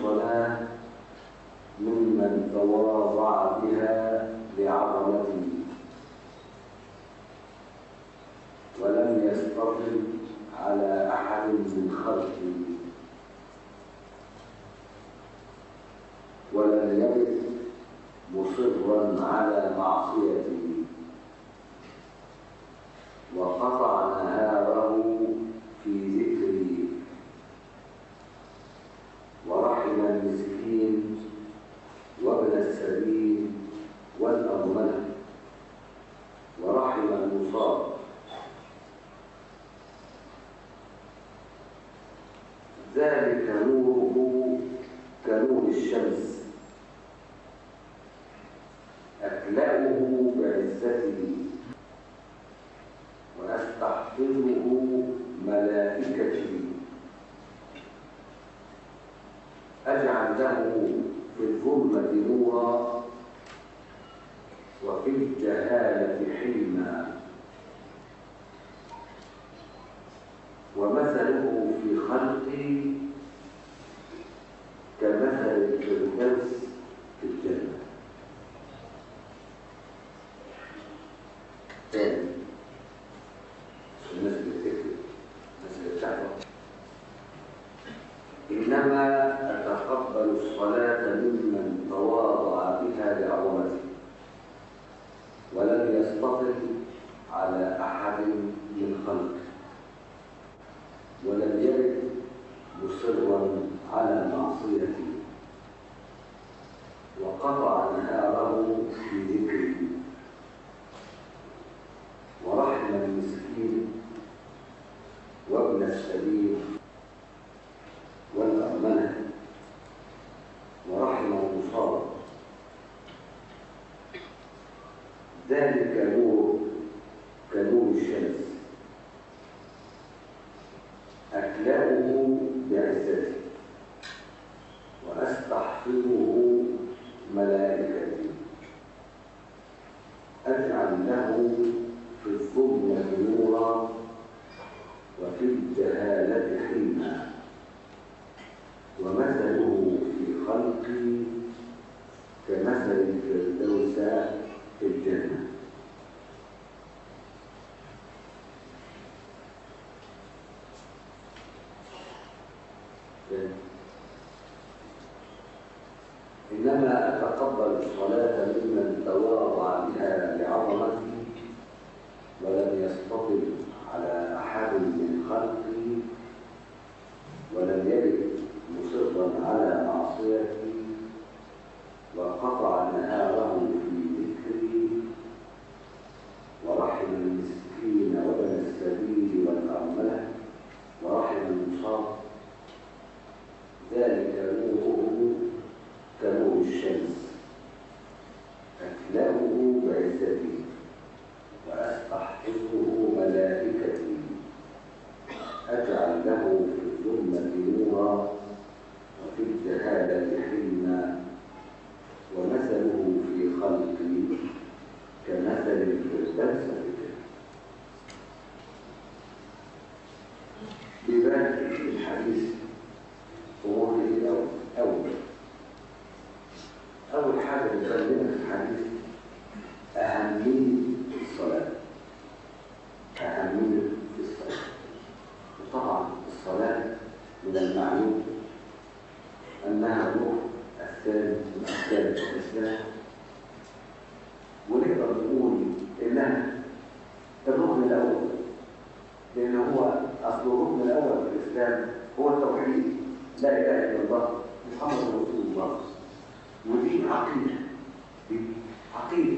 الصلاة ممن تواضع بها لعظمته ولم يستطل على أحد من خلقه ولم يرد مصرا على معصيته وقطع نهاره في ذكري ورحم المسكين وابن السبيل والأرملة ورحم المصاب ذلك نوره كنور الشمس أكلأه بعزته وأستحفظه ملائكتي أجعل له في الظلمة نورا وفي الجهالة حلما ومثله في خلقي كمثل الفردوس في الجنة ثاني الناس بتكتب الناس بتعرف إنما أتقبل الصلاة ممن تواضع بها لعظمته ولم يستطل على أحد من خلقه ولم يرد مصرا على معصيته وقطع نهاره في ذكره ورحم المسكين وابن السبيل والأرمنة ورحم المصاب ذلك نور كنور الشمس أكلأه بعزتي وأستحفظه ملائكتي أجعل له في الظلمة نورا وفي الجهالة حلما ومثله في خلقي كمثل الفردوس في الجنة إنما أتقبل الصلاة ممن تواضع بها لعظمته ولم يستطل على أحد من خلقه ولم يرد مصرا على معصيته وقطع نهاره في ذكري ورحم المسكين وابن السبيل والأرملة ورحم المصاب ذلك نوره كنور الشمس أكلأه بعزتي وأستحفظه ملائكتي أجعل له في الظلمة نورا وفي الجهالة حلما ومثله في خلقي كمثل الفردوس في الجنة بباب الحديث أمور الأول أول أول حاجة بيكلمنا في الحديث أهمية الصلاة أهمية الصلاة وطبعا الصلاة من المعلوم أنها الروح الثاني من أركان الإسلام ونقدر نقول إنها الركن الأول لأن هو أصل الركن الأول في الإسلام هو التوحيد لا إله إلا الله محمد رسول الله ودي عقيدة دي عقيدة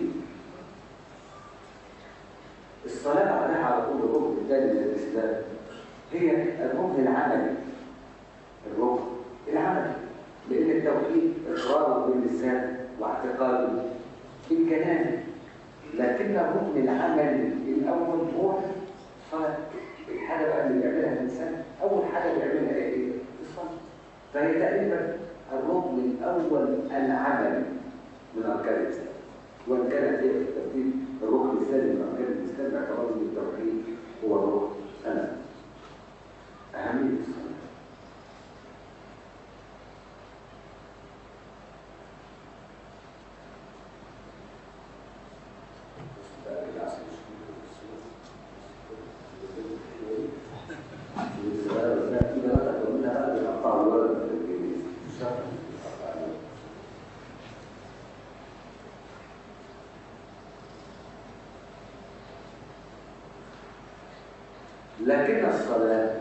الصلاة بعدها على طول الركن الثاني من الإسلام هي الركن العملي الركن العملي لأن التوحيد إقراره باللسان واعتقاده بالكلام لكن الركن العملي الأول هو الصلاة الحاجة بقى اللي بيعملها الإنسان أول حاجة بيعملها إيه؟ الصلاة فهي تقريبا الركن الأول العملي من أركان الإسلام وإن كانت هي في الترتيب الركن الثاني من أركان الإسلام باعتبار أن التوحيد هو الركن الأول أهمية الصلاة لكن الصلاة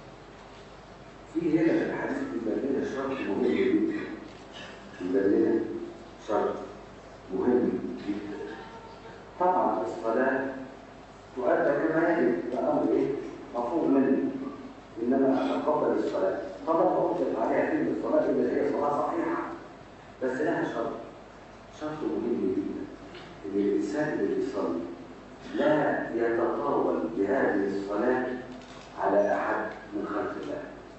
في هنا في الحديث بيبين شرط مهم جدا بيبين شرط مهم جدا طبعا الصلاة تؤدى كما يجب ده أمر إيه؟ مفروض مني إنما أتقبل الصلاة طبعا أطلق عليها كلمة الصلاة إلا هي صلاة صحيحة بس لها شرط شرط مهم جدا إن الإنسان اللي بيصلي لا يتطاول بهذه الصلاة على أحد من خلق الله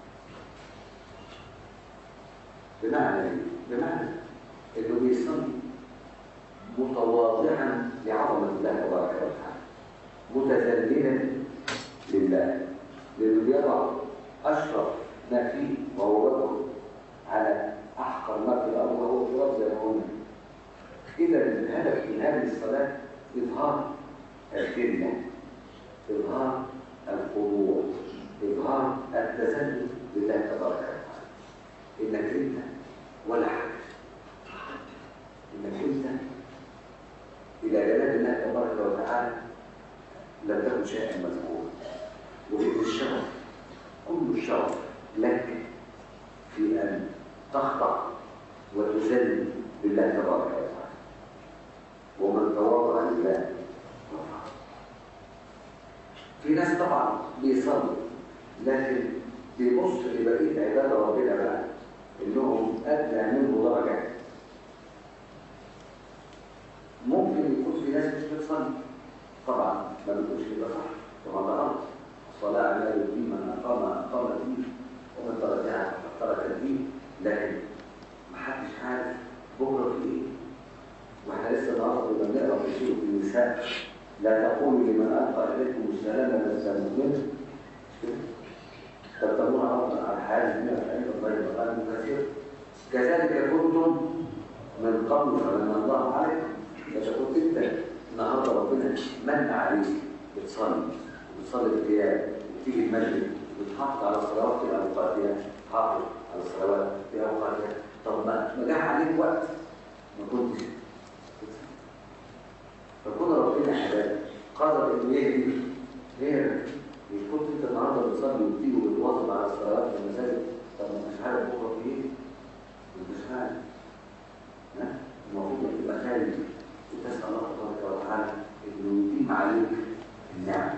بمعنى ايه؟ بمعنى انه بيصلي متواضعا لعظمه الله تبارك وتعالى متذللا لله لانه بيضع اشرف ما فيه وهو وجهه على احقر ما في الارض وهو التراب زي ما قلنا اذا الهدف من هذه الصلاه اظهار الذله اظهار الخضوع اظهار التذلل لله تبارك وتعالى انك انت ولا حاجه انك انت الى جلال الله تبارك وتعالى لم تكن شيئا مذكورا وإن الشرف كل الشرف لك في ان تخضع وتذل لله تبارك وتعالى ومن تواضع لله رفعه في ناس طبعا بيصلوا لكن بيبص لبقيه عباد ربنا بقى انهم ادنى منه درجه ممكن يكون في ناس مش بتصلي طبعا ما بيكونش كده صح طبعا ده غلط الصلاه عماد الدين من اقام اقام الدين ومن تركها فقد ترك الدين لكن ما حدش عارف بكره في ايه واحنا لسه النهارده كنا بنقرا في سوره النساء لا تقولوا لمن القى اليكم السلام لست مؤمنا تبتغون عرضا على الحياه الدنيا فعند الله مغانم كثير كذلك كنتم من قبل فمن الله عليكم اذا كنت انت النهارده ربنا من عليك بتصلي وبتصلي القيام وتيجي المسجد وتحافظ على الصلوات في اوقاتها حافظ على الصلوات في اوقاتها طب ما ما جه عليك وقت ما كنتش فكون ربنا حبايب قدر انه يهدي غيرك كنت انت النهارده بتصلي وبتيجي وبتواظب على الصلوات في المساجد طب ما مش عارف بكره في ايه؟ مش عارف ها؟ المفروض انك تبقى خارج وتسال الله تبارك وتعالى انه يتم عليك النعم.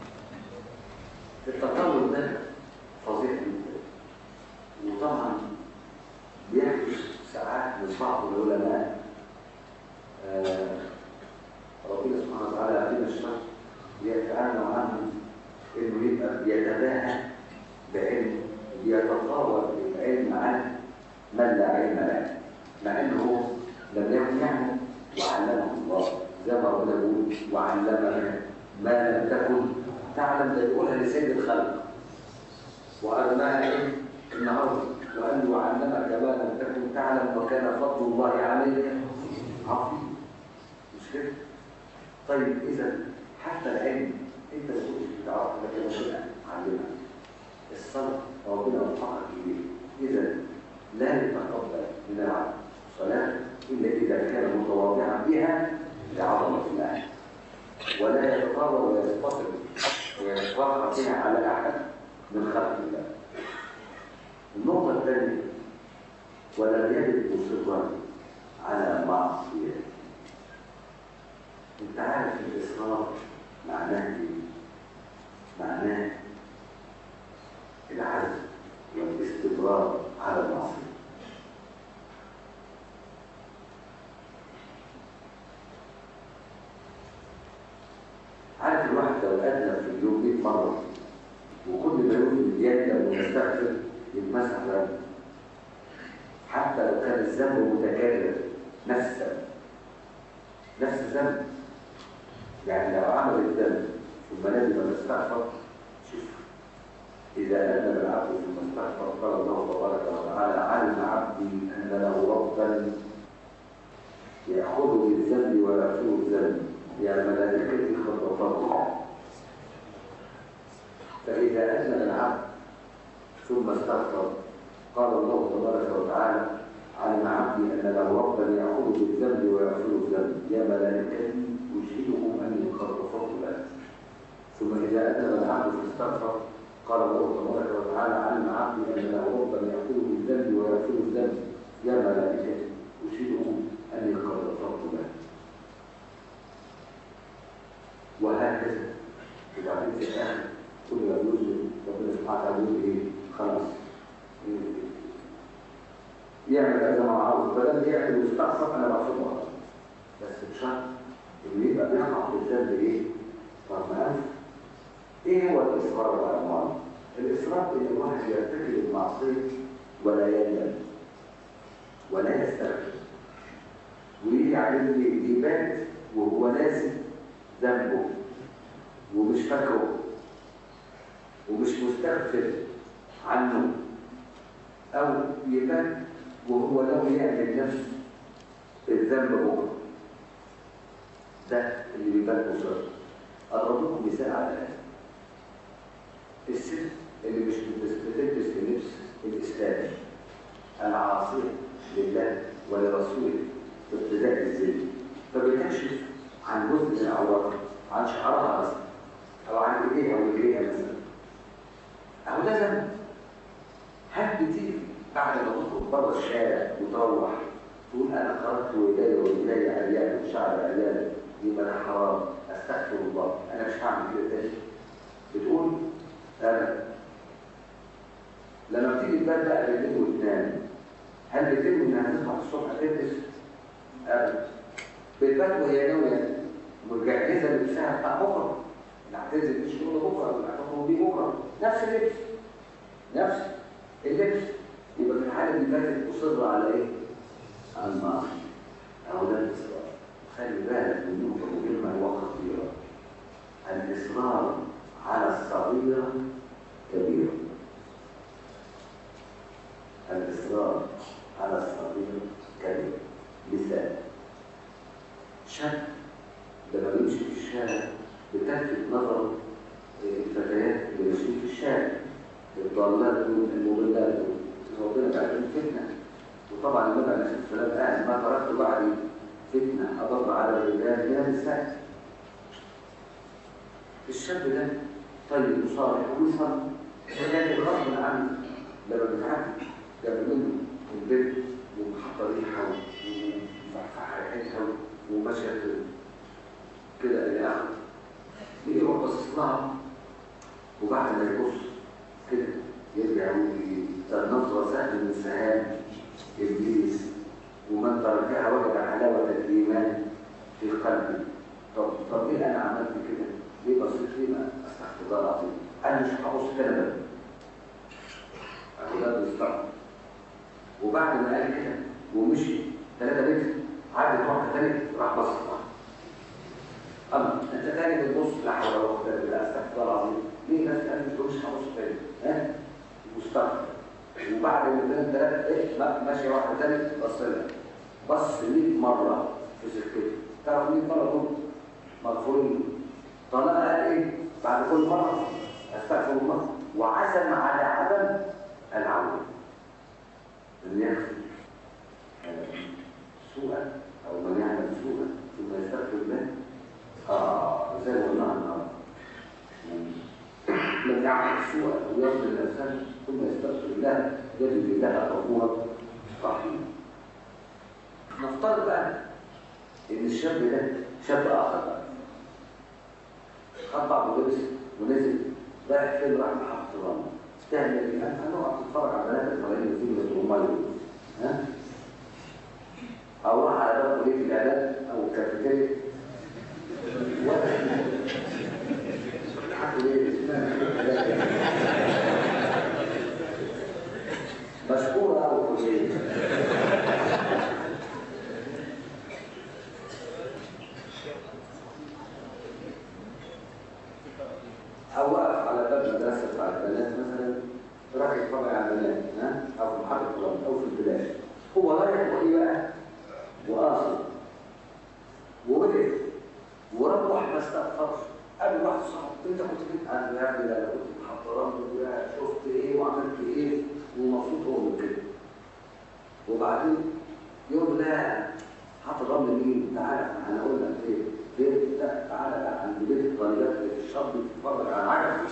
التطور ده فظيع جدا وطبعا بيحدث ساعات من بعض العلماء آه ربنا سبحانه وتعالى يعطينا الشر يتعامل عنهم انه يبقى بيتباهى بعلم بيتطاول بالعلم عن من لا علم له مع انه لم يكن يعلم وعلمه الله زي ما ربنا بيقول وعلمنا ما لم تكن تعلم ده يقولها لسيد الخلق وعلمها ايه النهارده وقال له وعلمك ما لم تكن تعلم وكان فضل الله عليك عظيم مش كده طيب اذا حتى العلم انت ما كنتش بتعرف لكن ربنا علمك الصلاه ربنا وفقك اليه اذا لا يتقبل من العبد صلاه الا اذا كان متواضعا بها لعظمه الله ولا يتطاول ويستطر ويتفرع بها على احد من خلق الله النقطه الثانيه ولم يجد مصرا على معصيه انت عارف الاصرار معناه ايه معناه العزم والاستمرار على المعصيه عارف الواحد لو أذنب في اليوم 100 مرة وكل ما يقول يندم ويستغفر يتمسح ذنب حتى لو كان الذنب متكرر نفس الذنب نفس الذنب يعني لو عمل الذنب ثم ندم واستغفر شوف إذا أذنب العبد ثم استغفر قال الله تبارك وتعالى علم عبدي أن له ربا يأخذ بالذنب ويغفر الذنب يا ملائكتي خطفته فإذا أذن العبد ثم استغفر قال الله تبارك وتعالى علم عبدي أن له ربا يأخذ بالذنب ويغفر الذنب يا ملائكتي أشهدكم أني قد غفرت له ثم إذا أذنب العبد فاستغفر قال الله تبارك وتعالى علم عبدي أن له ربا يأخذه بالذنب ويغفر الذنب يا ملائكتي أشهدكم أني قد غفرت له وهكذا وبعدين في الآخر كل ما يذنب ربنا سبحانه وتعالى يقول إيه خلاص يعمل هذا مع عرض فلم يعمل ويستعصر أنا بغفر له بس بشرط إنه يبقى بيقع في الذنب إيه؟ رغم أنف ايه هو الاصرار والامر الاصرار ان الواحد يرتكب المعصيه ولا يندم ولا يستغفر ويجي عليه يبات وهو ناسي ذنبه ومش فاكره ومش مستغفر عنه او يبات وهو لو يعمل نفس الذنب بكره ده اللي بيبات مصر اضرب لكم مثال على هذا الست اللي مش بتلبس لبس الاسلام العاصيه لله ولرسوله بابتداء الزين فبتكشف عن جزء من عورتها عن شعرها مثلا او عن ايديها ورجليها مثلا اهو ده ذنب هل بتيجي بعد ما تخرج بره الشارع وتروح تقول انا خرجت وايديا ورجلي عريان وشعر عريان يبقى ده حرام استغفر الله انا مش هعمل كده تاني بتقول أبدا لما بتيجي تبات بقى بالليل وتنام هل بتنوي انها تصحى الصبح تلبس؟ أبدا بتبات وهي ناوية مجهزة لبسها بتاع بكرة اللي هتنزل الشغل بكرة واللي هتخرج بيه بكرة نفس اللبس نفس اللبس يبقى في الحالة دي باتت تصر على ايه؟ على المعاصي أو ده الإصرار خلي بالك من نقطة مهمة وخطيرة الإصرار على الصغيرة كبيرة الإصرار على الصغيرة كبيرة مثال شاب لما بيمشي في الشارع بتلفت نظر الفتيات اللي ماشيين في الشارع الضالات والمضلات ربنا بعدين فتنة وطبعا النبي عليه الصلاة والسلام قال ما تركت بعدي فتنة أضر على الرجال يا نساء الشاب ده طيب وصالح ويصل ولكن غصب عنه لما بيتعدي جاب منه البيت وحط ريحه ومفحفح ريحتها ومشيت كده الى اخره يجي يروح باصص لها وبعد ما يبص كده يرجع يقول النظره سهل من سهام ابليس ومن تركها وجد حلاوه الايمان في قلبي طب طب ليه انا عملت كده؟ ليه بصيت ليه ما استغفر الله العظيم انا مش هبص كده بقى اولاد بيستغفر وبعد ما قال كده ومشي ثلاثة متر عدت واحدة تاني راح بص الله انت تاني بتبص لا حول ولا قوة الا بالله استغفر الله العظيم ليه الناس تاني ما تقولش هبص تاني ها مستغفر وبعد ما ثلاثة ايه ماشي واحدة تاني بص لها بص 100 مرة في سكته تعرف 100 مرة دول مغفورين طلع قال ايه بعد كل مرة استغفر الله وعزم على عدم العودة من يغفر سوءا او من يعمل سوءا ثم يستغفر الله اه زي ما قلنا النهارده من يعمل سوءا او يظلم نفسه ثم يستغفر الله يجد الله غفورا رحيما نفترض بقى ان الشاب ده شاب اخر بقى خد بعض ولبس ونزل رايح فين راح محطة الرمل تعمل ايه؟ انت هنقعد تتفرج على بنات الصغيرين اللي في الميه ها؟ او راح على باب كليه الاعداد او الكافيتيريا ولا مشكورة أو كلية أو واقف على باب مدرسة بتاع البنات مثلا راح يتفرج على البنات ها أو في محطة الرمل أو في البلاد هو رايح وإيه بقى؟ وقاصد ووقف وروح ما استغفرش قبل واحد صاحب انت كنت فين؟ قال له يا ابني ده انا كنت في محطة رمل شفت ايه وعملت ايه ومبسوط هو من كده وبعدين يقول لا حط الرمل مين؟ انت عارف انا اقول لك ايه؟ بيت لا تعالى بقى عند بيت الطريقات في الشرب تتفرج على العجب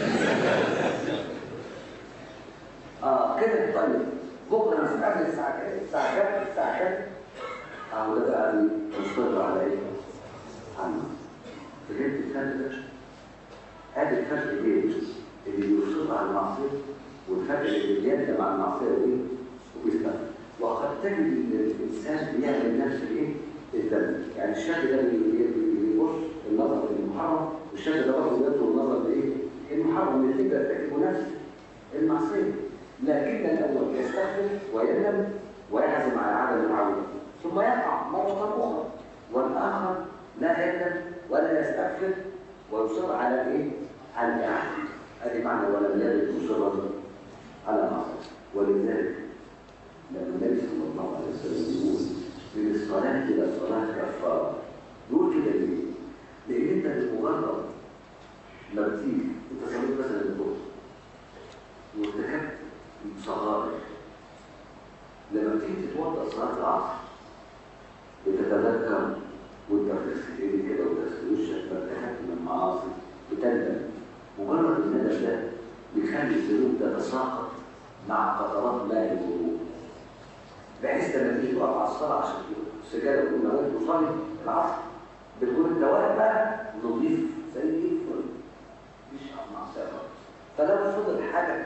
اه كده طيب بكره مش قبل الساعه كام الساعه كام الساعه كام اهو ده بقى مصر على ايه عنه فهمت الفرق ده هذا الفرق بين اللي بيصر على المعصيه والفرق اللي بيندم على المعصيه دي وبيستمر وقد تجد ان الانسان بيعمل نفس الايه الذنب يعني الشاب ده بيبص النظر للمحرم والشاب ده برضه بيبص النظر لايه المحرم اللي تقدر ترتكبه نفس المعصيه لكن الاول يستغفر ويندم ويعزم على عدم العوده ثم يقع مره اخرى والاخر لا يندم ولا يستغفر ويصر على ايه على الاعاده ادي معنى ولم يزل مصرا على معصيه ولذلك لما النبي صلى الله عليه وسلم يقول من الصلاة إلى الصلاة كفارة يقول كده ليه؟ لأن أنت بمجرد ما بتيجي أنت صليت مثلا الظهر وارتكبت صغائر لما بتيجي تتوضأ صلاة العصر بتتذكر وانت بتغسل ايدك كده وتغسل وشك ما ارتكبت من معاصي بتندم مجرد الندم ده بيخلي الذنوب تتساقط مع قطرات ماء الوضوء بحيث لما تيجي تقف على الصلاه عشان السجاده تقول نويت تصلي العصر بتكون انت واقف بقى نظيف زي الفل مش معصيه فلو فضل حاجه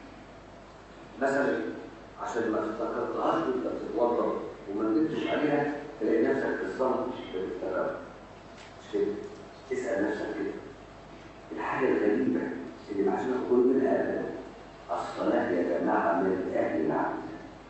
مثلا عشان ما تفتكرتهاش وانت بتتوضا وما ندمتش عليها تلاقي نفسك في الصلاه بتفتكرها مش كده اسال نفسك كده الحاجه الغريبه اللي ما عشان نقول منها ابدا الصلاه يا جماعه من اهل العمل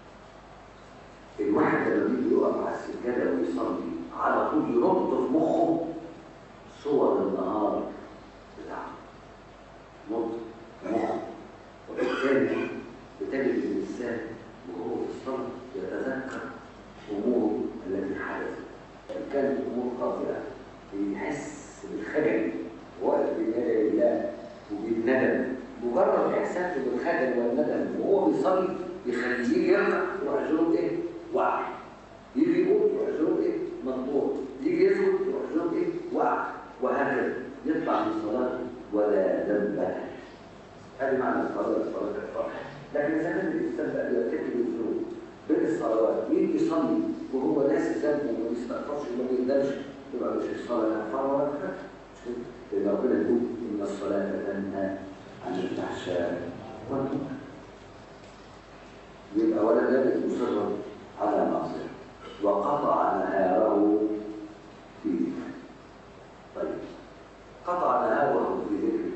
الواحد لما بيجي يقف على السجاده ويصلي على طول يرد في مخه صور النهار بتاعه نط في مخه وبالتالي بتجد الانسان وهو في الصلاه يتذكر امور التي حدثت ان كانت امور خاطئه يحس بالخجل واقف بين يدي الله وبالندم مجرد احساسه بالخجل والندم وهو بيصلي يخليه يرجع يروح ايه وقع يجي يقول يروح ايه مقطوع يجي يسكت يروح ايه وقع وهكذا يطلع من صلاته ولا ذنب له هذه معنى الصلاه الصلاه الفرح لكن اذا كان الانسان بقى يرتكب الذنوب بين الصلوات يجي يصلي وهو ناسي ذنبه وما بيستغفرش وما بيندمش يبقى مش الصلاه لا فرح ولا كفر لأن ربنا يقول إن الصلاة تنهى عن الفحشاء والمنكر يبقى ولا ذلك مصرا على معصية وقطع نهاره في ذكر طيب قطع نهاره في ذكر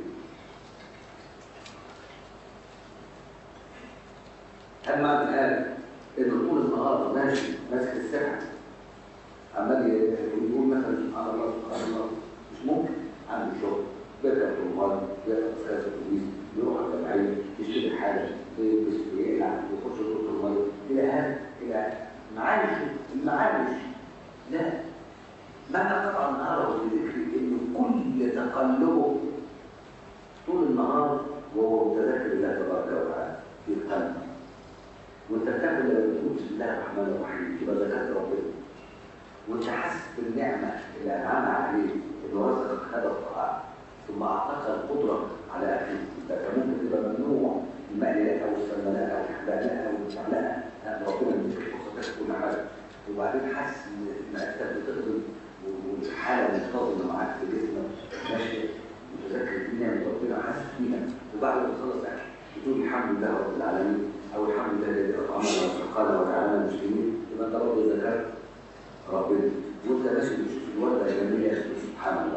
هل معنى الآن إن طول النهار ماشي ماسك السبحة عمال يقول مثلا سبحان الله سبحان الله مش ممكن عنده شغل بيركب طرمال بيركب سكاسة اتوبيس بيروح الجمعية يشتري حاجة بيلبس بيقلع يخش دور المية إلى هذا إلى معايش المعايش لا معنى قطع النهار بذكر إن كل تقلبه طول النهار وهو متذكر الله تبارك وتعالى في قلبه وانت بتاكل لما بتقول بسم الله الرحمن الرحيم تبقى ذكرت ربنا وانت حاسس بالنعمه اللي انعم عليك انه رزقك هذا الطعام ثم اعطاك القدره على اكله انت كان ممكن تبقى ممنوع المقليات او السلمونات او الحبانات او الشعلانه ربنا بيديك فرصه تاكل كل حاجه وبعدين حاسس ان انت بتخدم والحاله منتظمه معاك في جسمك ماشيه متذكر دي نعمه ربنا حاسس بيها وبعد ما تخلص اكل بتقول الحمد لله رب العالمين او الحمد لله الذي اطعمنا وسقانا وجعلنا المسلمين يبقى انت برضه ذكرت ربنا وانت ماشي بتشوف الورده الجميله سبحان الله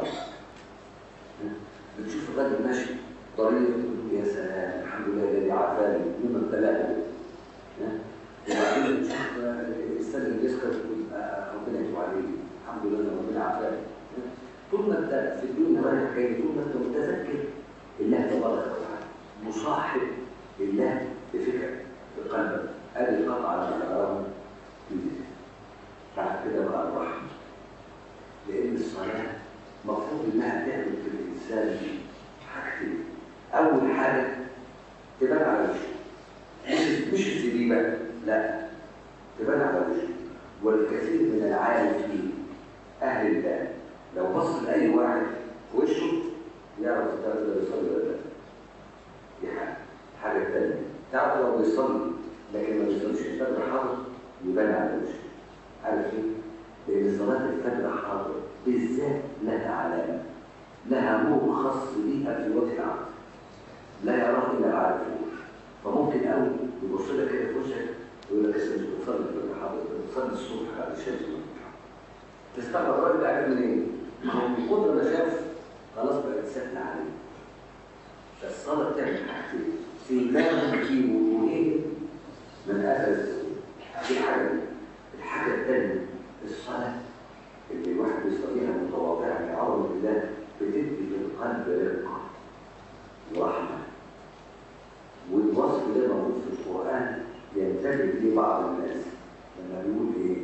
بتشوف الراجل ماشي طريق يا سلام الحمد لله الذي عافاني مما ابتلاه وبعدين بتشوف الانسان اللي بيسكر ربنا يتوب عليه الحمد لله ان ربنا عافاني طول ما انت في الدنيا رايح جاي طول ما انت متذكر الله تبارك وتعالى مصاحب الله بفكرك بقلبك ادي القطع على الحرام في ذكر بعد كده بقى الرحمة لأن الصلاة مفروض إنها تعمل في الإنسان حاجتين أول حاجة تبان على وجهه مش مش الزبيبة لا تبان على وجهه والكثير من العالم فيه أهل الله لو بص لاي واحد في وشه يعرف الثلاثه ده بيصلي ولا لا دي حاجه حاجه ثانيه تعرف لو بيصلي لكن ما بيصليش الفجر حاضر يبان على وشه عارف ليه؟ لان صلاه الفجر حاضر بالذات لها علامه لها نور خاص بيها في وجه العبد لا يراه الا العارفون فممكن قوي يبص لك كده في وشك يقول لك انت مش بتصلي الفجر حاضر انت بتصلي الصبح بعد الشمس تستغرب الراجل ده عارف منين؟ ما هو من كتر ما شاف خلاص بقت سهله عليه فالصلاه بتعمل حاجتين سيبان في وجوههم من اثر السجود دي حاجه الحاجه الثانيه الصلاه اللي الواحد بيصليها متواضعه لعظمه الله بتدي في القلب رقه ورحمه والوصف ده موجود في القران ينتبه ليه بعض الناس لما بيقول ايه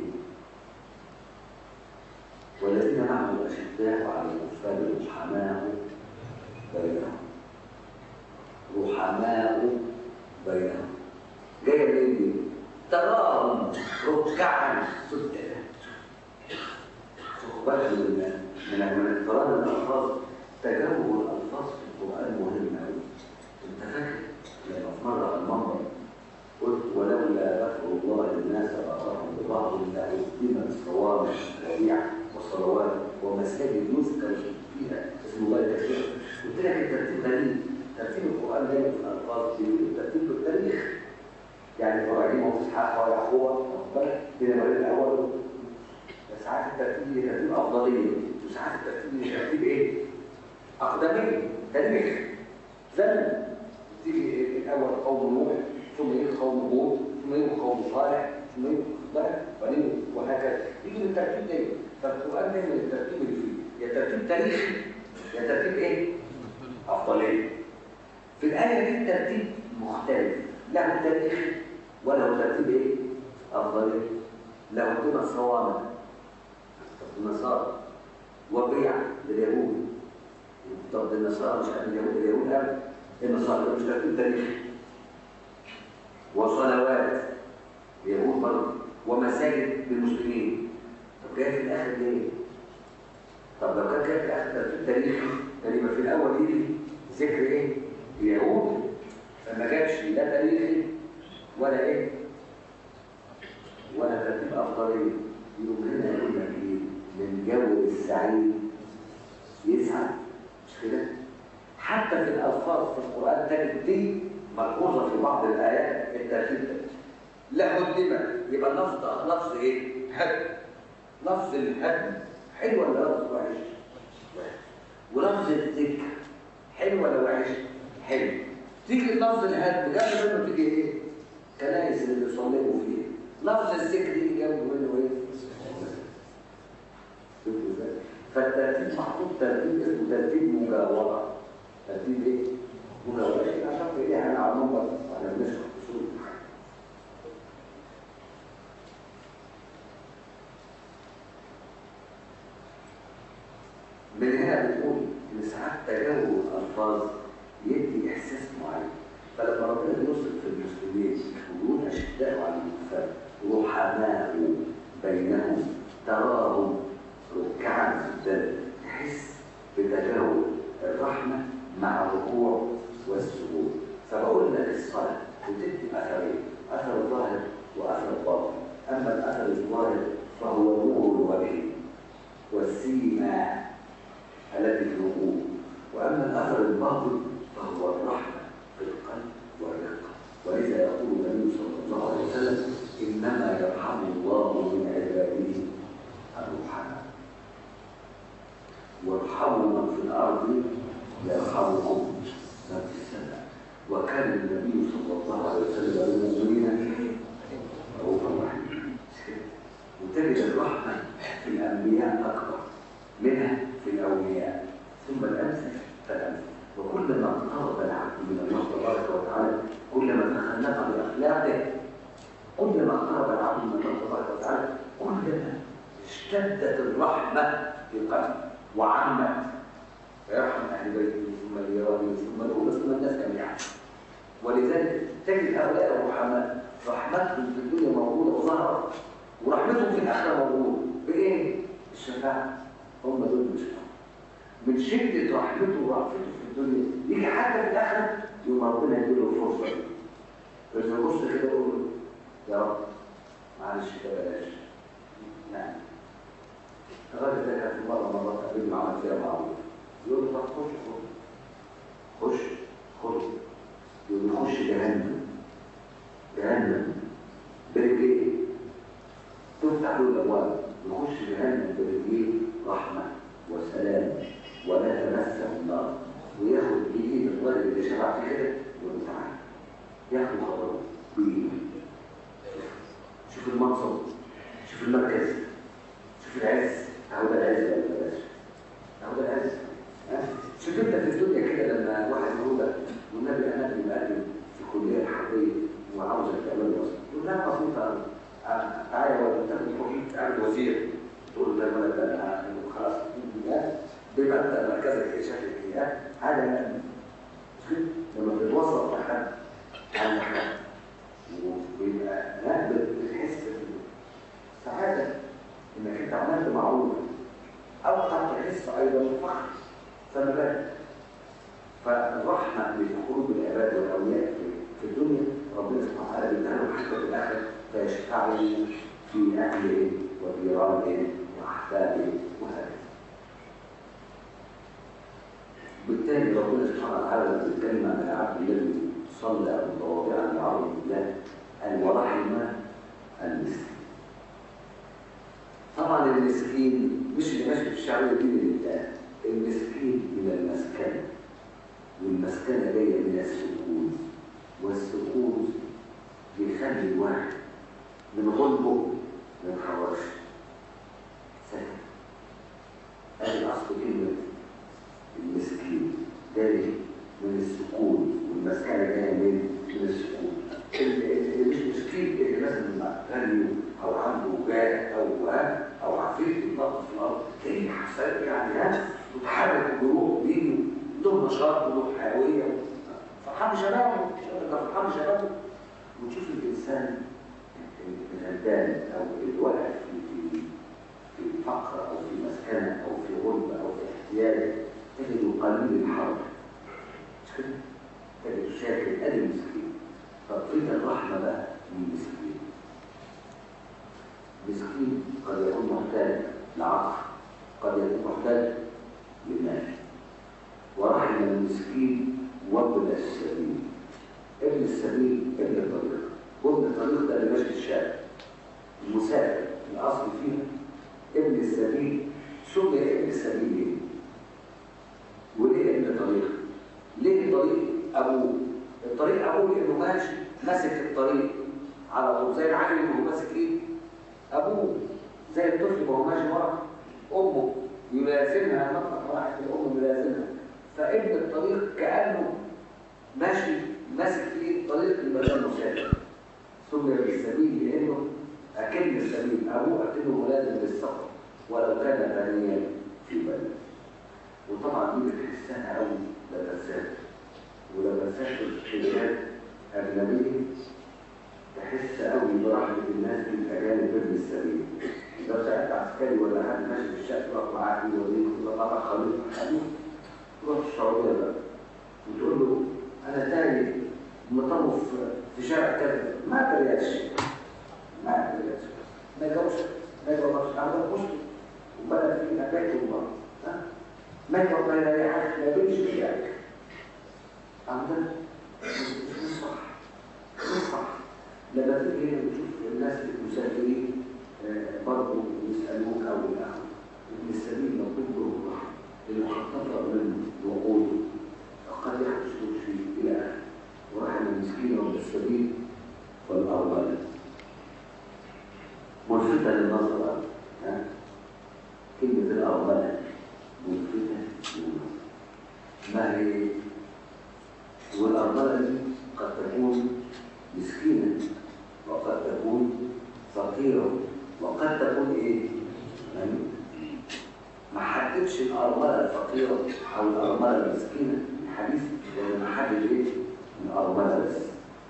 والذين معه اشداء على الكفار رحماء بينهم رحماء بينهم جايه منين دي؟ تراهم ركعا سجدا خد بالك من من من اقتران الالفاظ تجاوب الالفاظ في القران مهم قوي انت فاكر لما في مره المنبر قلت ولولا ذكر الله للناس بعضهم ببعض لهدمت صوامع ربيع وصلوات ومساجد يذكر فيها اسم الله كثيرا قلت لك الترتيب غريب ترتيب القران دايما في الالفاظ بالترتيب بالتاريخ يعني ابراهيم واسحاق ويعقوب واخد بالك كده الولد الاول ساعات الترتيب ليه ترتيب افضليه وساعات الترتيب ليه ترتيب ايه؟ اقدميه تاريخ زمن تيجي الاول قوم نوح ثم يجي قوم هود ثم يجي قوم صالح ثم يجي بالك وبعدين وهكذا يجي بالترتيب ده فالقران دايما الترتيب اللي فيه يا ترتيب تاريخي يا ترتيب ايه؟ افضليه في الايه دي الترتيب مختلف له تاريخ وله ترتيب ايه؟ افضليه له قيمه صوامع النصارى وبيع لليهود طب النصارى مش قبل اليهود اليهود قبل النصارى مش ترتيب تاريخي وصلوات اليهود برضه ومساجد للمسلمين طب جاي في الاخر ليه؟ طب لو كان جاي في الاخر ترتيب تاريخي كان يبقى في الاول يجي ذكر ايه؟ اليهود فما جابش لا تاريخي ولا ايه؟ ولا ترتيب افضليه يقوم هنا يقول لك ايه؟ من جو السعيد يسعد مش كده؟ حتى في الالفاظ في القران تجد دي ملحوظه في بعض الايات الترتيب ده لا هدمه يبقى اللفظ ده لفظ ايه؟ هدم لفظ الهدم حلو ولا لفظ وحش؟ وحش ولفظ الذكر حلو ولا وحش؟ حلو تيجي لفظ الهدم جنب منه تيجي ايه؟ كنائس اللي بيصلوا فيها لفظ الذكر يجي جنب منه ايه؟ فالترتيب محطوط ترتيب اسمه ترتيب مجاورة ترتيب ايه؟ مجاورة ايه عشان في ايه احنا على المنبر واحنا بنشرح اصول من هنا بتقول ان ساعات تجاوب الالفاظ يدي احساس معين فلما ربنا يوصف في المسلمين ويقول اشداء على الكفار رحماء بينهم تراهم ركعا سجدا تحس بتجاوب الرحمه مع الركوع والسجود فبقول لك الصلاه بتدي اثرين اثر الظاهر واثر الباطن اما الاثر الظاهر فهو نور الوجه والسيما التي في الوجوه واما الاثر الباطن فهو الرحمه في القلب والرقه ولذا يقول النبي صلى الله عليه وسلم انما يرحم الله من عباده الرحماء وارحموا من في الارض يرحمكم من في السماء وكان النبي صلى الله عليه وسلم بالمؤمنين رؤوفا رحيما وتجد الرحمه في الانبياء اكبر منها في الاولياء ثم الامثل فالامثل وكلما اقترب العبد من الله تبارك وتعالى كلما تخلق باخلاقه كلما اقترب العبد من الله تبارك وتعالى كلما اشتدت الرحمه في قلبه وعمت فيرحم اهل بيته ثم اليوم ثم له ثم الناس جميعا ولذلك تجد هؤلاء الرحماء رحمتهم في الدنيا موجوده وظهرت ورحمتهم في الاخره موجوده بايه؟ الشفاعه هم دول مش من شدة رحمته ورأفته في الدنيا يجي حتى في الآخرة يوم ربنا يديله الفرصة دي بس يبص كده يقول له يا رب معلش كده بلاش يعني الراجل ده كان في مرة مرات قابلني وعمل فيها معروف يقول له طب خش خش خش خش يقول له خش جهنم جهنم برجليه تفتح له الابواب يخش جهنم برجليه رحمه وسلام ولا تمسه النار وياخد بايد الولد اللي شبع في كده يقول له تعالى ياخد خبره بايده شوف المنصب شوف المركز شوف العز اهو ده العز ولا بلاش اهو ده العز ها؟ شوف انت في الدنيا كده لما واحد يقول لك والنبي انا ابني مقدم في كليه حربيه وعاوزك تعمل لي وصف يقول لا بسيطه قوي تعالى ولا تاخد تروح تعمل وزير تقول له ده الولد ده انا خلاص بيبقى انت مركزك ايه شكلك ايه هذا يعني مش كده لما بتتوسط لحد عن حد وبيبقى لا بتحس بالسعاده انك انت عملت معروف او قد تحس ايضا بالفخر فما بالك فالرحمه اللي في قلوب العباد والاولياء في الدنيا ربنا سبحانه وتعالى بيديها لهم حتى في الاخر فيشفعوا في اهله وجيرانه واحبابه وهكذا بالتالي ربنا سبحانه وتعالى لما بيتكلم عن العبد الذي صلى متواضعا لعظم الله قال ورحم المسكين طبعا المسكين مش اللي ماشي في الشعبيه دي لله المسكين من المسكنه والمسكنه جايه من السكون والسكون بيخلي الواحد من غلبه ما يتحركش سكن ادي اصل كلمه المسكين جاي من السكون والمسكنه جايه من من السكون اللي مش مسكين اللي مثلا غني او عنده جاه او او عفريت بيطلق في الارض تلاقيه حساب يعني ها متحرك الجروح بيجي له نشاط وله حيويه فرحان بشبابه فرحان بشبابه وتشوف الانسان الغلبان او اللي واقع في في فقر او في مسكنه او في غربه او في احتياج تجده قليل الحرج مش كده؟ تجده شاكر ادي مسكين فقيل الرحمه بقى من مسكين مسكين قد يكون محتاج لعطف قد يكون محتاج للمال ورحم المسكين وابن السبيل ابن السبيل ابن الطريق وابن الطريق ده اللي ماشي في الشارع المسافر الاصل فيها ابن السبيل سمي ابن السبيل ليه؟ وليه ابن الطريق؟ ليه الطريق ابوه؟ الطريق ابوه لانه ماشي ماسك الطريق على طول زي العالم اللي هو ماسك ايه؟ ابوه زي الطفل وهو ماشي ورا امه يلازمها مطلق واحد الام يلازمها فابن الطريق كانه ماشي ماسك في الطريق المكان مسافر سمي بالسبيل لانه اكن السبيل ابوه اكنه ملازم للسفر ولو كان غنيا في بلد وطبعا دي بتحسها قوي لما تسافر ولما تسافر في بلاد اجنبيه تحس قوي برحمه الناس بالاجانب ابن السبيل لو سالت عسكري ولا حد ماشي في الشارع تقف معاه يوريك وتقطع خليط حديث تروح السعوديه بقى وتقول له انا تايه مطوف في شارع كذا ما ترياش ما ترياش ما يجاوبش ما يجاوبش عندهم مسلم وبلد فيه أبيت الله ها ما يجاوب ما يريحك ما يبينش بيك عندنا مش صح مش صح لما تيجي هنا وتشوف الناس المسافرين برضه يسألوك أو الأخر ابن السبيل مطلوب له الرحمة المخططة من وقوده فقد يحدث شيء إلى آخره ورحم المسكين وابن السبيل والأرملة ملفتة للنظر ها كلمة الأرملة ملفتة للنظر ما هي والأرملة دي قد تكون مسكينة وقد تكون فقيرة وقد تكون إيه؟ يعني ما حددش الأرملة الفقيرة أو الأرملة المسكينة الحديث لأن ما حدد إيه؟ الأرملة بس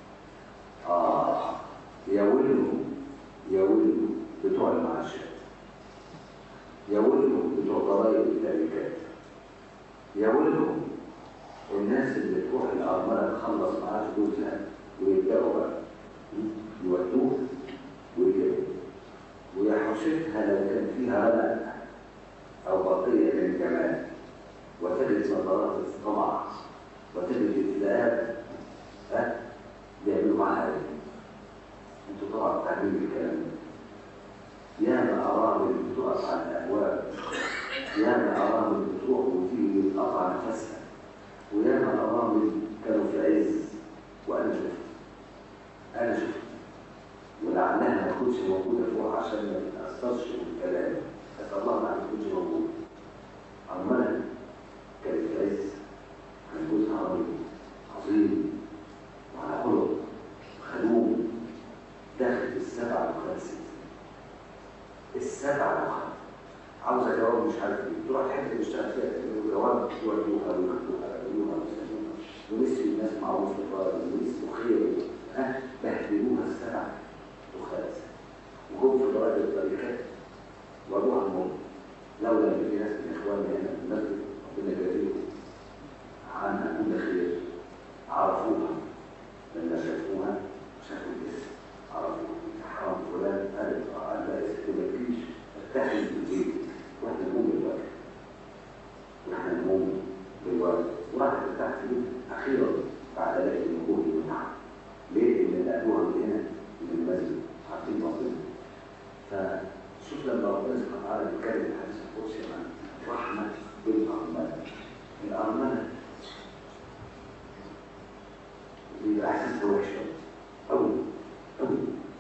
آه يا ويلهم يا ويلهم بتوع المعاشات يا ولهم بتوع ضرايب التاريخات يا ولهم الناس اللي تروح الأرملة تخلص معاش جوزها ويبدأوا بقى يودوها ويجيبوا ويا حشتها لو كان فيها رمق أو بقية من جمال وتجد نظرات الطمع وتجد اكتئاب ها بيعملوا معاها ايه؟ انتوا طبعا تعملوا الكلام ده ياما أرامل بتقف على الأبواب ياما أرامل بتروح وتيجي يتقطع نفسها وياما أرامل كانوا في عز وأنا شفت أنا شفت ولعلها ما تكونش موجودة فوق عشان ما تتأثرش بالكلام أسأل الله ما تكونش موجودة أرملة كانت في عز كان جوزها راجل عظيم وعلى خلق خدوم داخل السبع وخمسين السبع وخمسين عاوزة جواب مش عارف ايه تروح تحب تشتغل فيها تعملوا جواب يودوها ويخدوها ويودوها ويسلموها ونسي الناس معروف الفرق ونسي خير ها بهدلوها السبع وخمسة وجم في درجة الطريقات وابوها الموت لولا ان في ناس من اخواننا هنا في المسجد ربنا يجازيهم عنها كل خير عرفوها لما شافوها شافوا الاسم عرفوها حرام فلان قالت قال لا يا ستي ما تجيش اتخذ بالبيت واحنا نقوم بالوقت واحنا نقوم بالوقت وراحت تحت البيت اخيرا بعد ذلك النقول والنعم ليه؟ لان ابوها من هنا من المسجد عارفين ربنا فشوف لما ربنا سبحانه وتعالى بيتكلم الحديث القدسي عن رحمه بالارمله الارمله بيبقى احساسها وحش قوي قوي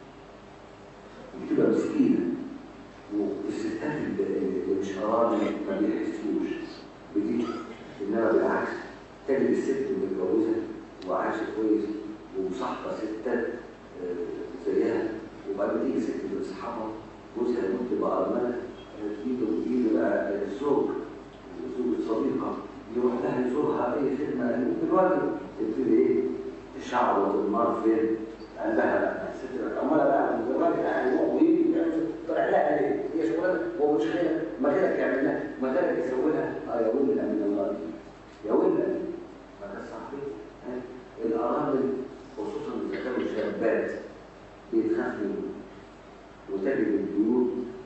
بتبقى مسكينه والستات اللي مش ارامل ما بيحسوش بتيجي انما بالعكس تجد الست متجوزه وعايشه كويس ومصاحبه ستات زيها وبعدين تيجي ست من اصحابها جوزها يموت تبقى ارمله تيجي وتيجي بقى الزوج زوج الصديقه يروح لها يزورها اي خدمه يموت الراجل تبتدي ايه تشعوط النار فين قلبها بقى الست عماله بقى الراجل قاعد يروح ويجي طلع لها ليه؟ هي شغلانه هو مش خير مكانك يعمل لها مكانك يسوي لها اه يا ولد من الله يا ولد ما ده صحيح الارامل خصوصا اذا كانوا شابات بيتخاف منهم وتجد البيوت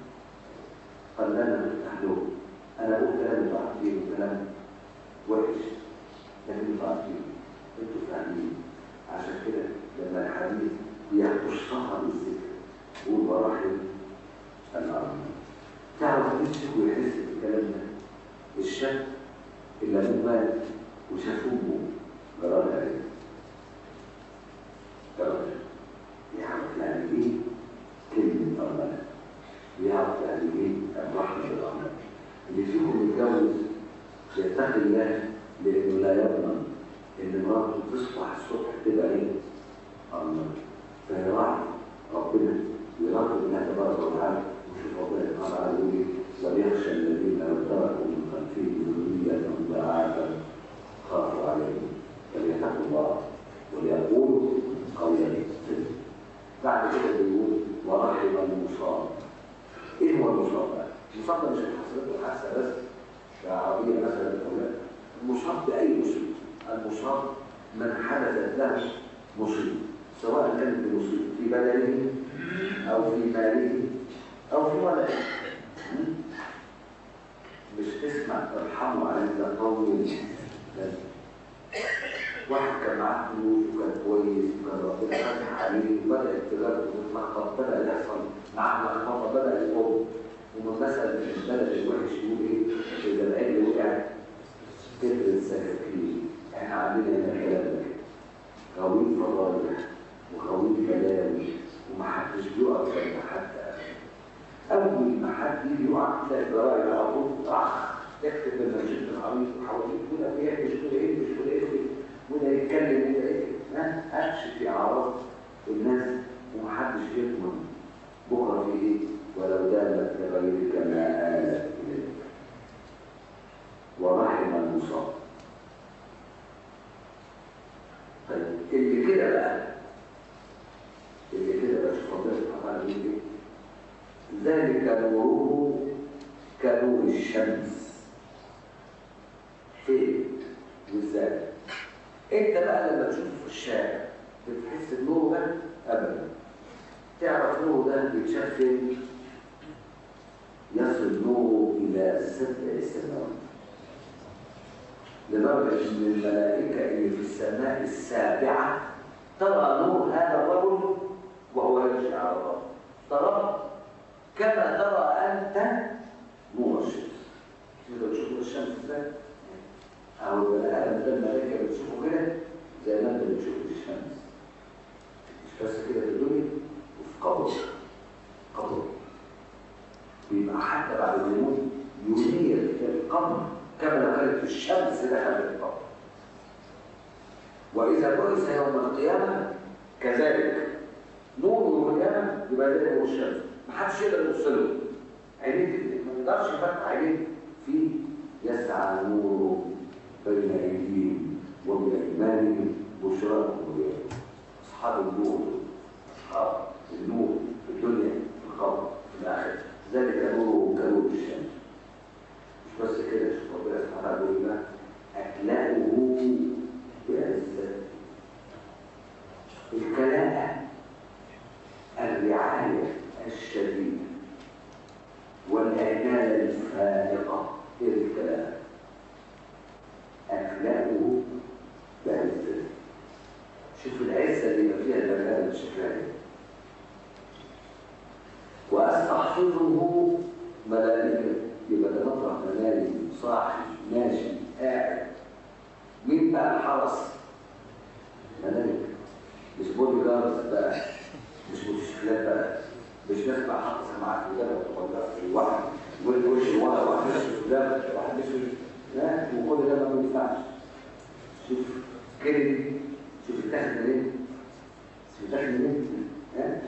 قلنا نفتح لهم انا بقول كلام انتوا عارفين وكلام وحش لكن انتوا عارفين انتوا فاهمين عشان كده لما الحديث بيخصها بالذكر قول ورحم الأرض تعرف نفسك ويحس بالكلام ده الشاب اللي ابوه مات وشاف امه جرالها ايه؟ جرالها يعرف يعني ايه كلمة أرملة يعرف يعني ايه الرحمة بالأرملة اللي فيهم يتجوز يتقي الله لأنه لا يضمن إن مراته تصبح الصبح تبقى ايه؟ أرملة فيراعي ربنا ويراقب الله تبارك وتعالى وشوف ربنا سبحانه وتعالى يقول ايه وليخشى الذين لو تركوا من خلفهم ذرية ضعافا خافوا عليهم فليتقوا الله وليقولوا قولا سديدا بعد كده بيقول ورحم المصاب ايه هو المصاب بقى؟ المصاب ده مش حصلت له حادثه بس كعربيه مثلا او لا المصاب باي مصيبه المصاب من حدثت له مصيبه سواء كانت بمصيبه في بدنه او في ماله او في ولده مش تسمع ارحموا على قوم واحد كان معاه فلوس وكان كويس وكان ربنا فتح عليه وبدات تجارته تتلخبط بدا يحصل معاه لخبطه بدا يقوم ومن مثلا في البلد الوحش يقول ايه اذا العجل وقع كتر السكاكين احنا عندنا هنا الكلام ده كده غويط فضايح وغويط كلام ومحدش بيقف جنب حد اول ما حد يجي يقع تلاقي الجرايد على طول راح تكتب بالمنشد العريض وحواليه وده بيحكي وده يكتب وده يكتب وده يتكلم وده يكتب ها اكشف في اعراض الناس ومحدش يضمن بكره في ايه ولو دامت لغيرك ما آلت اليك ورحم المصاب طيب اللي كده بقى اللي كده بقى شوف ربنا سبحانه وتعالى بيقول ايه ذلك نوره كنور الشمس فين وازاي انت بقى لما تشوفه في الشارع بتحس النور ده ابدا تعرف نوره ده بيتشاف فين يصل نوره الى سبع السماوات لدرجه ان الملائكه اللي في السماء السابعه ترى نور هذا الرجل وهو يمشي على الارض تراه كما ترى انت نور الشمس تقدر تشوف نور الشمس ازاي او البني ادم ده الملائكه بتشوفه كده زي ما انت بتشوف الشمس مش بس كده في الدنيا وفي قبر قبر بيبقى حتى بعد ما يموت ينير في القبر كما لو كانت الشمس دخلت القبر واذا بعث يوم القيامه كذلك نور يوم القيامه يبقى زي نور الشمس ما حدش يقدر يوصل له عينيه ما يقدرش يفتح عينيه فيه يسعى نور بين ايديهم وبايمانهم بشراكم وبيانهم اصحاب النور اصحاب النور في الدنيا في القبر في الاخره ذلك نور كنور الشمس مش بس كده شوف ربنا سبحانه وتعالى بيقول بقى اكلأه بعزة الكلاءة الرعاية الشديدة والعناية الفائقة هي الكلاءة أكلأه بعزة شوف العزة اللي يبقى فيها البنات شكلها ايه وأستحفظه ملائكة يبقى ده مطرح ملائكة صاحي ماشي قاعد مين بقى الحرس؟ ملائكة مش بودي جاردز بقى مش موتوسيكلات بقى مش ناس بقى حاطه سماعات قدام وتقعد في واحد وش ورا واحد مش قدام واحد مش لا وكل ده ما بينفعش شوف كده شوف اتاخد منين شوف اتاخد منين ها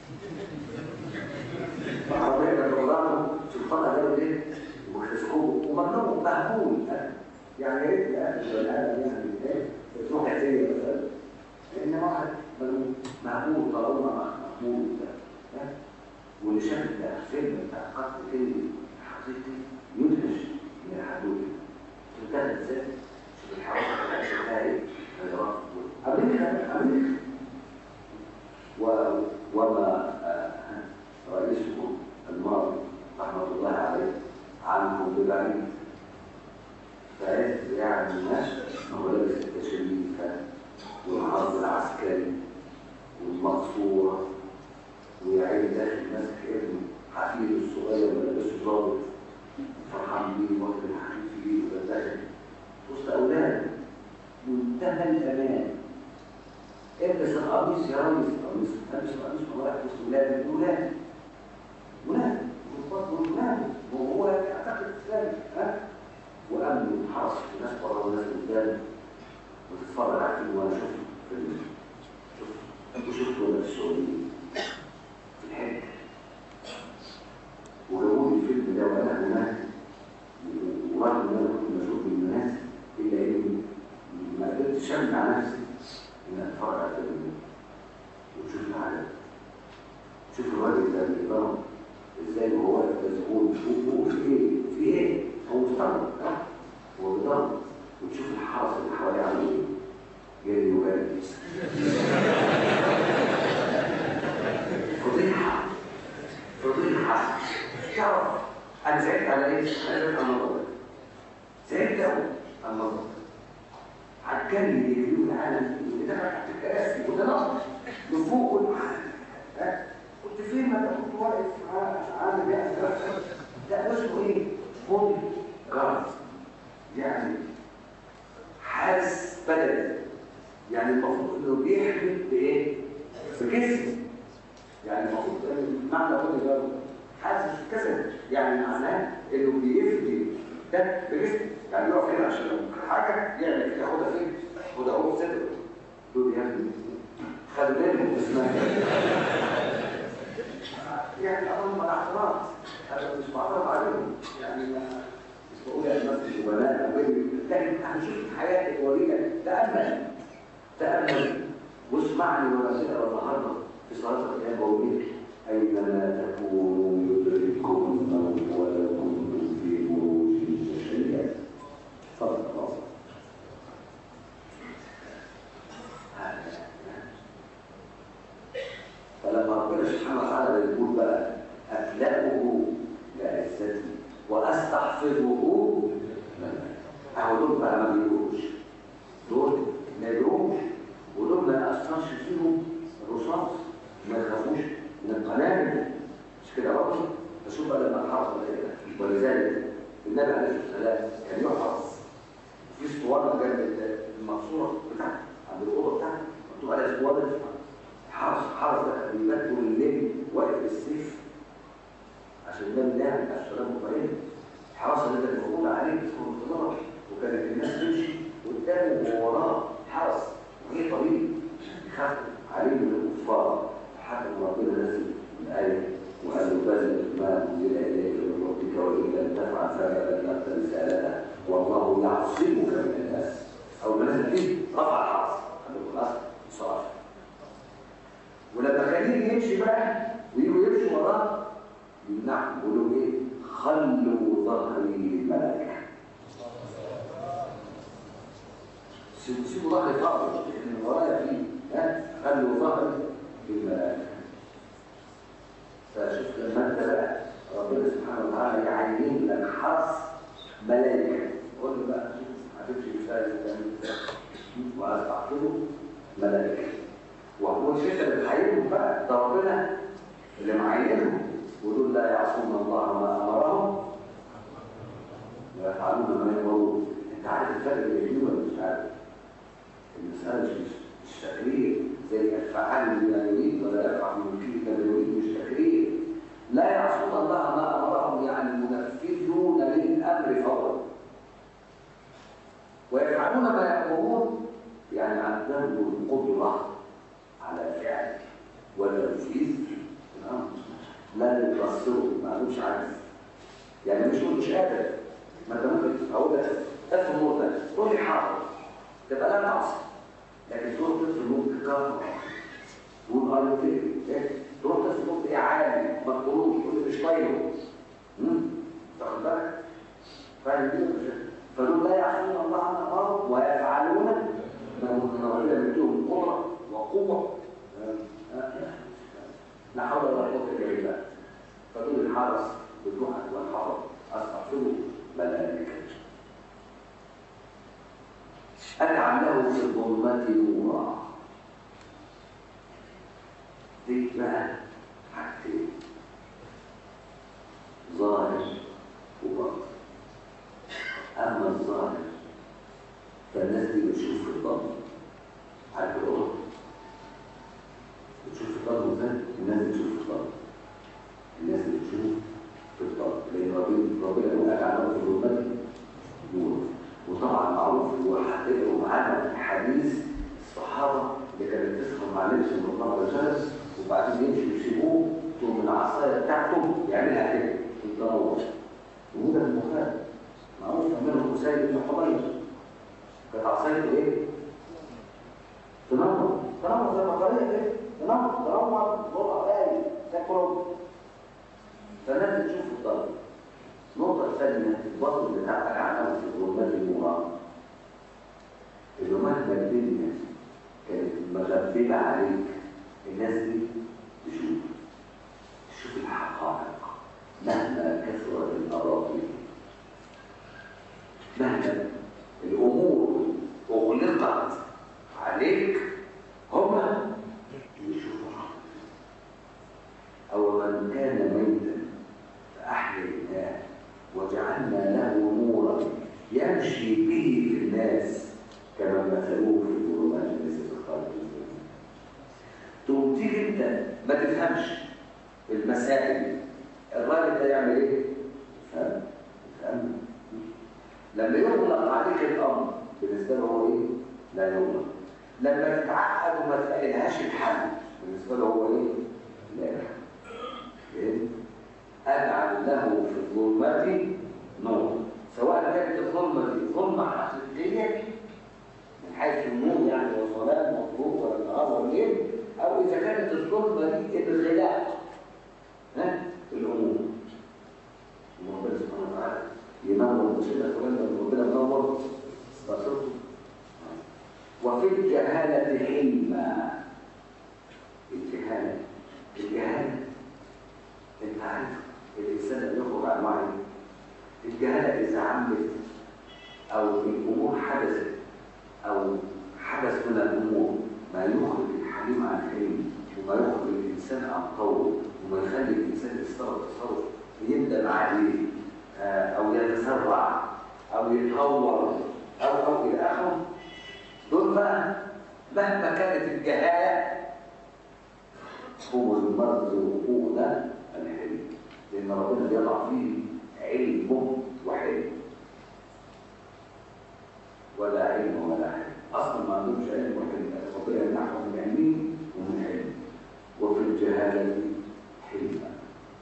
العربية كانت وضعنا سلطان أدام ليه؟ ومكتسكوه وممنوع مهبول يعني يا ريت يا أخي ولا أنا يعني إيه تروح عزية مثلا لأن واحد مهبول طالما مهبول وبتاع واللي شاف الفيلم بتاع قتل كندي حقيقي يدهش من الحدود تنتهي ازاي؟ شوف الحوادث اللي شفتها ايه؟ أمريكا أمريكا و... وما رئيسه الماضي رحمة الله عليه عنه ببعيد فعز يعني الناس هو لابس التشريفة والحرب العسكري والمقصورة ويعين داخل ماسك ابنه حفيده الصغير ولابسه ظابط فرحان بيه واخد الحفيد في ايده ولا داخل وسط اولاده منتهى الامان البس القميص يا ريس القميص البس القميص ورايح وسط ولاد ولاد ولاد والبطن ولاد وهو اعتقد اسلامي ها وامن حرس الناس بره والناس قدام وتتفرج على الفيلم وانا شفته فيلم شفته وشفته وانا في السعوديه في الحج وجابوا لي الفيلم ده وانا هناك ورغم ان انا كنت مشغول بالناس الا اني ما قدرتش امنع نفسي ان اتفرج على الفيلم ده وتشوف العالم شوف الراجل ده اللي ضرب ازاي وهو واقف مسؤول وفي ايه في ايه هو مستغرب هو بيضرب وتشوف الحرس اللي حواليه عامل ايه جري وجري فضيحه فضيحه تعرف انا زعلت على ايه؟ انا زعلت على الموضوع ده زعلت قوي على الموضوع ده عالكلي اللي يجيبوا العالم اللي دخل تحت الكراسي وده نقص من فوق والعالم كنت فين ما انت كنت واقف عامل يعني ده اسمه ايه؟ بودي جارد يعني حارس بدني يعني المفروض انه بيحمي بايه؟ بجسم يعني المفروض معنى بودي جارد حاسس كذا يعني معناه انه بيفدي ده بجسم يعني يقف هنا عشان لو حاجه يعمل كده ياخدها فين؟ ياخدها هو في صدره دول ياخدوا خلوا بالهم اسمها يعني أظن الاعتراض هذا مش معترض عليهم يعني مش بقول يعني مثل الزبناء أو غيره لكن هنشوف الحياة الوليدة تأمل تأمل واسمعني وأنا سأل النهارده في صلاة القيام بقول لك أينما تكونوا يدرككم الموت ولو كنتم شوف بقى لما الحرس ولا كده ولذلك النبي عليه الصلاه والسلام كان يحرص في اسطوانه جنب المقصوره بتاعته عند الاوضه بتاعته مكتوب عليها اسطوانه حرس حرس ده بيبات طول الليل واقف بالسيف عشان النبي نعم عليه السلام مطمئن الحراسه اللي كانت موجوده عليه تكون انتظار وكانت الناس تمشي قدامه ووراه حرس وهي طويل يخاف عليه من الكفار حتى ربنا نزل الايه وقال له بل ما انزل اليك من ربك وان لم تفعل فما بلغت رسالته والله يعصمك من الناس او ما نزل فيه رفع الحرس قال له خلاص صار ولما كان يجي يمشي بقى ويجوا يمشوا وراه يمنعهم يقولوا ايه خلوا ظهري للملائكه سيبوا ظهري فاضي لان ورايا فيه ها خلوا ظهري للملائكه فشوف لما انت بقى ربنا سبحانه وتعالى يعين لك حرس ملائكه قول له بقى هتمشي بفارس واستعطله ملائكه وهو الشيخ اللي بيحييهم بقى ده ربنا اللي معينهم ودول لا يعصون الله ما امرهم ويفعلون ما يامرون انت عارف الفرق بين ولا مش عارف المساله مش مش تقرير زي الفعال بما يريد ولا يفعل من كما يريد مش تقرير لا يعصون الله ما امرهم يعني منفذون للامر فورا ويفعلون ما يامرون يعني عندهم القدره على فعل وتنفيذ لا يقصروا ما عندوش عجز يعني مش مش قادر ما انت ممكن اقول لك اطفي النور ده تقول لي حاضر تبقى لا تعصي لكن تروح تطفي النور بكهرباء تقول اه ايه تروح تطفي النور ايه عالي مقدروش تقول لي مش طايله تاخد بالك فاهم كده فدول لا يعصون الله عن امره ويفعلون ما ربنا يديهم قدره وقوه لا حول ولا قوه الا بالله فدول الحرس بالجهد والحرب استغفروا ملائكه اجعل له في الظلمات نورا دي بقى حاجتين ظاهر وباطن اما الظاهر فالناس دي بتشوف في الظلم عارف الأوضة بتشوف في الظلم ازاي؟ الناس بتشوف في الظلم الناس بتشوف في الظلم لأن ربنا ربنا يقول لك على في الظلمات نور وطبعا معروف وهتقروا معانا حديث الصحابة اللي كانت تسخن مع لبس من الله جلس وبعدين يمشي يسيبوه تقوم العصاية بتاعته يعملها كده تتدور وده البخاري معروف منهم أسيد بن حضير كانت عصايته ايه؟ تنور تنور زي ما قريت ايه؟ تنور تنور ضوء غالي تخرج فالناس تشوف الضوء النقطة الثانية البطن بتاعك عنه في الظلمات النوران اللي مهما الدنيا كانت مغبلة عليك الناس دي تشوف تشوف الحقائق مهما كثرت الأراضي مهما الأمور أغلقت عليك هما يشوفوا أو من كان ميتا فأحييناه وجعلنا له نورا يمشي به في الناس كما مثلوه في الظلمات ليس بخارج تقوم تيجي انت ما تفهمش المسائل الراجل ده يعمل ايه؟ فهم فهم لما يغلق عليك الامر بالنسبه له هو ايه؟ لا يغلق لما تتعقد وما تلاقيلهاش الحل بالنسبه له هو ايه؟ لا يفهم فهمت؟ أجعل له في الظلمات نور سواء كانت الظلمة دي ظلمة حقيقية من حيث النور يعني وصلاه مطلوب ولا النهار ولا الليل أو إذا كانت الظلمة دي انغلاق ها الأمور ربنا سبحانه وتعالى ينور بشدة ولما ربنا منور بصرته وفي الجهالة حلما الجهالة الجهالة انت عارف الانسان اللي يخرج عن وعي الجهاله اذا عمت او الامور حدثت او حدث من الامور ما يخرج الحليم عن الحلم وما يخرج الانسان عن قوله وما يخلي الانسان يستغرب تصرف يبدا أو يتهور أو أو إلى آخره دول بقى مهما كانت الجهالة هم المرزوقون الحلم لأن ربنا بيضع فيه علمه وحلم ولا علم ولا حلم أصلا ما عندهمش علم وحلم ربنا يمنحهم من علمه ومن علم وفي الجهالة حلما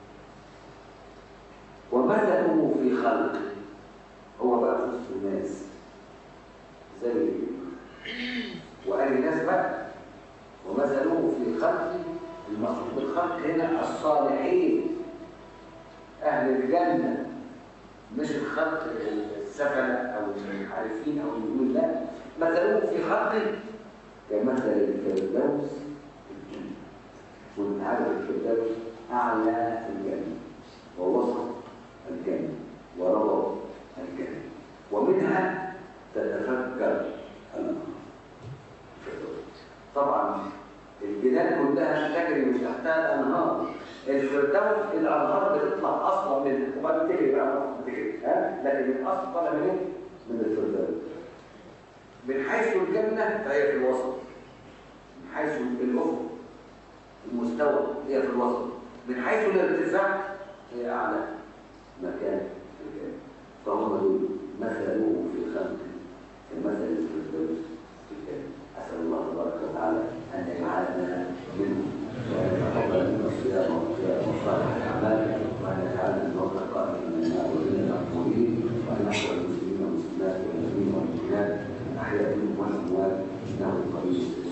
ومثله في خلقه هو بقى في وسط الناس زي وقال الناس بقى ومثله في خلقه المقصود بالخلق هنا الصالحين أهل الجنة مش الخلق السفلة أو الحارفين أو النجوم لا مثله في خلقه كمثل الفردوس الجنة وانت عارف الفردوس أعلى الجنة ووسط الجنة وربط الجنة ومنها تتفكر الأنهار طبعا البلاد كلها تجري من تحتها الأنهار الفردوس الأنهار بتطلع أصلا منها وما بتجري بقى بتجري ها لكن الأصل طالع من ايه؟ من الفردوس من حيث الجنة فهي في الوسط من حيث الأفق المستوى هي في الوسط من حيث الارتفاع هي أعلى مكان في الجنة فهم دول مثلوه في خلقه كمثل الفردوس في الجنة أسأل الله تبارك وتعالى أن يجعلنا منهم وأن يتقبل منا الصيام والقيام وصالح الأعمال وأن يجعلنا من وفقاء من النار ومن المقبولين وأن يحفظ المسلمين والمسلمات والمؤمنين والمؤمنات أحياء منهم والأموات إنه قريب